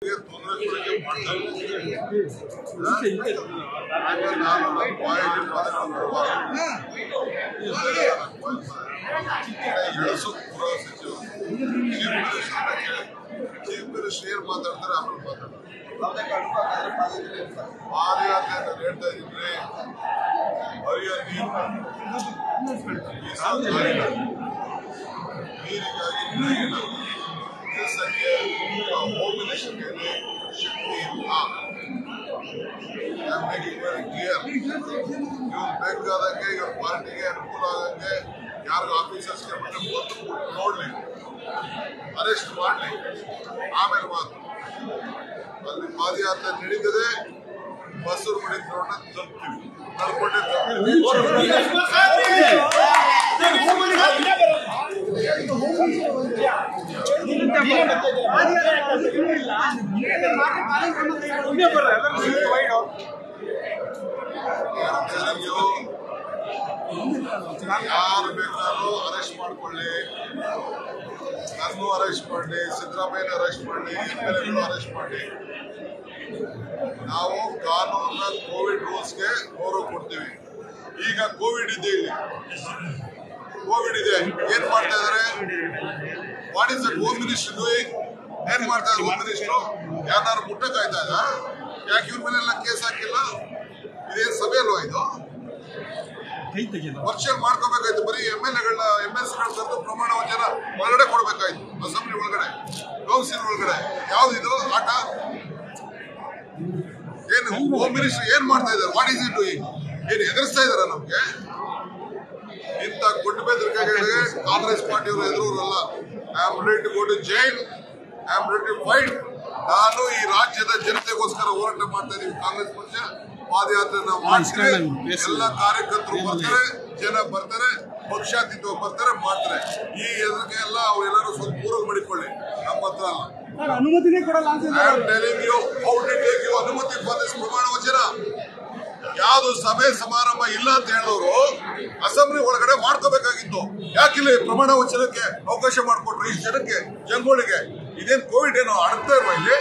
ತೊಂದರೆ ಕೊಡಕ್ಕೆ ಮಾಡ್ತಾ ಇದ್ದೀನಿ. ಆಮೇಲೆ ನಾನು ನನ್ನ ಬಾಯಲ್ಲಿ ಪದಗಳನ್ನು ಬಿಡಬಾರ್ದು. ಇಳಿಸು ಗೃಹ ಸಚಿವ ಚೀಫ್ ಮಿನಿಸ್ಟರ್ ಏನ್ ಮಾತಾಡ್ತಾರೆ ಆಮೇಲೆ ಮಾತಾಡ್ತಾರೆ ಪಾದಯಾತ್ರೆ ನಾನು ಹೇಳ್ತಾ ಇದ್ದೀನಿ ಹರಿಯ ನೀರು ಈ ಸರ್ಕಾರಿ ನೀರಿಗಾಗಿ ನೀರಿನ ಕೆಲಸಕ್ಕೆ ಹೋಮ್ ಮಿನಿಸ್ಟರ್ಗೆ ಶಕ್ತಿ ಇಲ್ಲ I'm making very clear. ಇವ್ರು ಬೇಕಾದಂಗೆ ಇವ್ರ ಪಾರ್ಟಿಗೆ ಅನುಕೂಲ ಆಗಂಗೆ ಯಾರಿಗ ಆಫೀಸರ್ಸ್ಗೆ ಮತ್ತೆ ಗೊತ್ತು ನೋಡ್ಲಿ ಅರೆಸ್ಟ್ ಮಾಡ್ಲಿ ಆಮೇಲೆ ಮಾತು ಅಲ್ಲಿ ಪಾದಯಾತ್ರೆ ನಡೀತದೆ ಬಸ್ಸು ಮಡಿದ ನೋಡೋಣ ತಲುಪ್ತೀವಿ ನಡ್ಕೊಂಡೇ ತಲುಪ್ತೀವಿ ಜನರಿಗೆ ಯಾರು ಬೇಕಾದ್ರೂ ಅರೆಸ್ಟ್ ಮಾಡ್ಕೊಳ್ಳಿ ನನ್ನೂ ಅರೆಸ್ಟ್ ಮಾಡಲಿ ಸಿದ್ದರಾಮಯ್ಯನ ಅರೆಸ್ಟ್ ಮಾಡಲಿ ಎಂ ಎಲ್ ಎಗಳು ಅರೆಸ್ಟ್ ಮಾಡಲಿ ನಾವು ಕಾನೂನಿನ ಕೋವಿಡ್ ರೂಲ್ಸ್ಗೆ ಗೌರವ ಕೊಡ್ತೀವಿ ಈಗ ಕೋವಿಡ್ ಇದೆ ಇಲ್ಲಿ ಕೋವಿಡ್ ಇದೆ ಏನ್ ಮಾಡ್ತಾ ಇದಾರೆ what is that home minister doing ಏನ್ ಮಾಡ್ತಾ ಇದ್ದಾರೆ ಹೋಮ್ ಮಿನಿಸ್ಟರ್ ಯಾರು ಮುಟ್ಟಕ್ ಆಯ್ತಾ ಇದ ಯಾಕೆ ಇವ್ರ ಮೇಲೆಲ್ಲ ಕೇಸ್ ಹಾಕಿಲ್ಲ ಇದೇನ್ ಸಭೆ ಅಲ್ವಾ ಇದು ವರ್ಷಲ್ ಮಾಡ್ಕೋಬೇಕಾಯ್ತು ಬರೀ ಎಂ ಎಲ್ ಎಗಳನ್ನ ಎಂ ಎಲ್ ಸಿಗಳ ಕರೆದು ಪ್ರಮಾಣ ವಚನ ಒಳಗಡೆ ಕೊಡ್ಬೇಕಾಯ್ತು ಅಸೆಂಬ್ಲಿ ಒಳಗಡೆ ಕೌನ್ಸಿಲ್ ಒಳಗಡೆ ಯಾವ್ದು ಇದು ಆಟ ಏನು ಹೋಮ್ ಮಿನಿಸ್ಟರ್ ಏನ್ ಮಾಡ್ತಾ ಇದ್ದಾರೆ ವಾಟ್ ಈಸ್ ಇಟ್ ಡೂಯಿಂಗ್ ಏನು ಎದುರಿಸ್ತಾ ಇದಾರ ನಮ್ಗೆ ಇಂಥ ಗುಡ್ಡ ಬೆದರಿಕೆಗಳಿಗೆ ಕಾಂಗ್ರೆಸ್ ಪಾರ್ಟಿಯವರು ಎದುರಲ್ಲ I am ready to go to jail I am ready to fight ನಾನು ಈ ರಾಜ್ಯದ ಜನತೆಗೋಸ್ಕರ ಹೋರಾಟ ಮಾಡ್ತಾ ಇದೀವಿ ಕಾಂಗ್ರೆಸ್ ಪಕ್ಷ ಪಾದಯಾತ್ರೆ ನಾವು ಮಾಡ್ತೀವಿ ಎಲ್ಲ ಕಾರ್ಯಕರ್ತರು ಬರ್ತಾರೆ ಜನ ಬರ್ತಾರೆ ಪಕ್ಷಾತೀತ ಬರ್ತಾರೆ ಮಾಡ್ತಾರೆ ಈ ಎದುರಿಗೆ ಎಲ್ಲ ಅವರೆಲ್ಲರೂ ಸ್ವಲ್ಪ ಪೂರ್ವ ಮಾಡಿಕೊಳ್ಳಿ ನಮ್ಮ ಹತ್ರ ಅಲ್ಲ ಸರ್ ಅನುಮತಿನೇ ಕೊಡಲ್ಲ ಅಂತ I am telling you how to take you ಅನುಮತಿ ಫಾರ್ ದಿಸ್ ಪ್ರಮಾಣ ವಚನ ಯಾವುದು ಸಭೆ ಸಮಾರಂಭ ಇಲ್ಲ ಅಂತ ಹೇಳಿದವರು ಅಸೆಂಬ್ಲಿ ಒಳಗಡೆ ಮಾಡ್ಕೋಬೇಕಾಗಿತ್ತು ಯಾಕಿಲ್ಲ ಈ ಪ್ರಮಾಣ ವಚನಕ್ಕೆ ಅವಕಾಶ ಮಾಡಿಕೊಟ್ರು ಇಷ್ಟು ಜನಕ್ಕೆ ಜನಗಳಿಗೆ ಇದೇನ್ ಕೋವಿಡ್ ಏನೋ ಅಡ್ತಾ ಇಲ್ವಾ ಇಲ್ಲಿ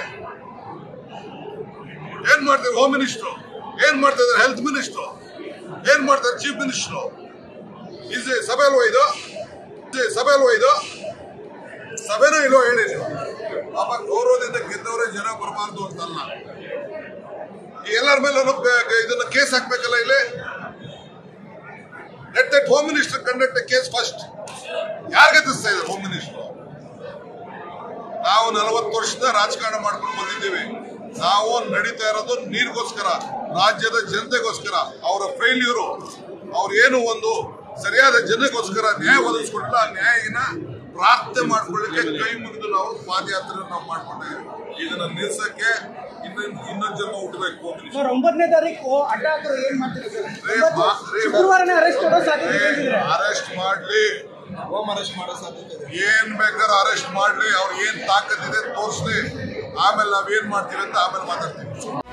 ಏನ್ ಮಾಡ್ತಾರೆ ಹೋಮ್ ಮಿನಿಸ್ಟ್ರು ಏನ್ ಮಾಡ್ತಾ ಇದ್ದಾರೆ ಹೆಲ್ತ್ ಮಿನಿಸ್ಟ್ರು ಏನ್ ಮಾಡ್ತಾರೆ ಚೀಫ್ ಮಿನಿಸ್ಟ್ರು ಇದು ಸಭೆ ಅಲ್ವಾ ಇದು ಇದು ಸಭೆ ಅಲ್ವಾ ಇದು ಸಭೆನೂ ಇಲ್ವೋ ಹೇಳಿ ನೀವು ಪಾಪ ಗೌರವದಿಂದ ಗೆದ್ದವರೇ ಜನ ಬರಬಾರ್ದು ಅಂತಲ್ಲ ಈ ಎಲ್ಲರ ಮೇಲೆ ಇದನ್ನ ಕೇಸ್ ಹಾಕ್ಬೇಕಲ್ಲ ಇಲ್ಲಿ let that home minister conduct case first ಯಾರಿಗೆ ಎದುರಿಸ್ತಾ ಇದ್ದಾರೆ ಹೋಮ್ ಮಿನಿಸ್ಟರ್ ನಾವು ನಲವತ್ತು ವರ್ಷದ ರಾಜಕಾರಣ ಮಾಡ್ಕೊಂಡು ಬಂದಿದ್ದೀವಿ ನಾವು ನಡೀತಾ ಇರೋದು ನೀರಿಗೋಸ್ಕರ ರಾಜ್ಯದ ಜನತೆಗೋಸ್ಕರ ಅವರ ಫೇಲ್ಯೂರು ಅವ್ರು ಏನು ಒಂದು ಸರಿಯಾದ ಜನಗೋಸ್ಕರ ನ್ಯಾಯ ಒದಗಿಸ್ಕೊಟ್ಟಿಲ್ಲ ಆ ನ್ಯಾಯನ ಪ್ರಾರ್ಥನೆ ಮಾಡ್ಕೊಳ್ಳಿಕ್ಕೆ ಕೈ ಮುಗಿದು ನಾವು ಪಾದಯಾತ್ರೆ ನಾವು ಮಾಡ್ಕೊಂಡಿದ್ದೀವಿ ಇದನ್ನ ನಿಲ್ಸಕ್ಕೆ ಇನ್ನೊಂದು ಇನ್ನೊಂದು ಜನ್ಮ ಹುಟ್ಟಬೇಕು ಹೋಮ್ ಮಿನಿಸ್ಟರ್ ಸರ್ ಒಂಬತ್ತನೇ ತಾರೀಕು ಅಡ್ಡ ಹಾಕೋರು ಏನ್ ಮಾಡ್ತೀರಿ ಸರ್ ರೇ, ಒಂಬತ್ತು- ಮಾ- ರೇ, ಶುಕ್ರವಾರನೇ ಅರೆಸ್ಟ್ ಮಾಡೋ ಸಾಧ್ಯತೆ ಹೇಳ್ತಿದ್ರೆ ಅರೆಸ್ಟ್ ಮಾಡ್ಲಿ ಹೋಮ್ ಅರೆಸ್ಟ್ ಮಾಡೋ ಸಾಧ್ಯತೆ ಇದೆ ಏನ್ ಬೇಕಾದ್ರೆ ಅರೆಸ್ಟ್ ಮಾಡ್ಲಿ ಅವ್ರು ಏನ್ ತಾಕತ್ತಿದೆ ತೋರಿಸ್ಲಿ ಆಮೇಲೆ ನಾವ್ ಏನ್ ಮಾಡ್ತೀವಿ ಅಂತ ಆಮೇಲೆ ಮಾತಾಡ್ತೀವಿ